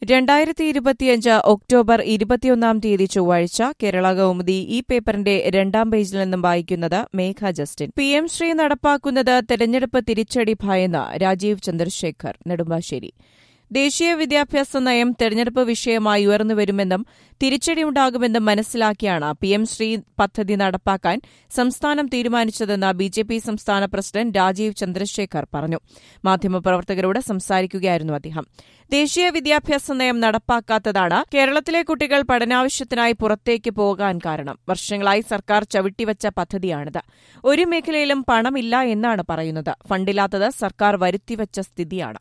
രണ്ടായിരത്തി ഇരുപത്തിയഞ്ച് ഒക്ടോബർ ഇരുപത്തിയൊന്നാം തീയതി ചൊവ്വാഴ്ച കേരള കൗമുദി ഈ പേപ്പറിന്റെ രണ്ടാം പേജിൽ നിന്നും വായിക്കുന്നത് Megha Justin P M Shri നടപ്പാക്കുന്നത് തെരഞ്ഞെടുപ്പ് തിരിച്ചടി ഭയന്ന് രാജീവ് ചന്ദ്രശേഖർ നെടുമ്പാശ്ശേരി ദേശീയ വിദ്യാഭ്യാസ നയം തെരഞ്ഞെടുപ്പ് വിഷയമായി ഉയർന്നുവരുമെന്നും തിരിച്ചടിയുണ്ടാകുമെന്നും മനസ്സിലാക്കിയാണ് പി എം ശ്രീ പദ്ധതി നടപ്പാക്കാൻ സംസ്ഥാനം തീരുമാനിച്ചതെന്ന് ബി ജെ പി സംസ്ഥാന പ്രസിഡന്റ് രാജീവ് ചന്ദ്രശേഖർ പറഞ്ഞു മാധ്യമപ്രവർത്തകരോട് സംസാരിക്കുകയായിരുന്നു അദ്ദേഹം ദേശീയ വിദ്യാഭ്യാസ നയം നടപ്പാക്കാത്തതാണ് കേരളത്തിലെ കുട്ടികൾ പഠനാവശ്യത്തിനായി പുറത്തേക്ക് പോകാൻ കാരണം വർഷങ്ങളായി സർക്കാർ ചവിട്ടിവച്ച പദ്ധതിയാണിത് ഒരു മേഖലയിലും പണമില്ല എന്നാണ് പറയുന്നത് ഫണ്ടില്ലാത്തത് സർക്കാർ വരുത്തിവച്ച സ്ഥിതിയാണ്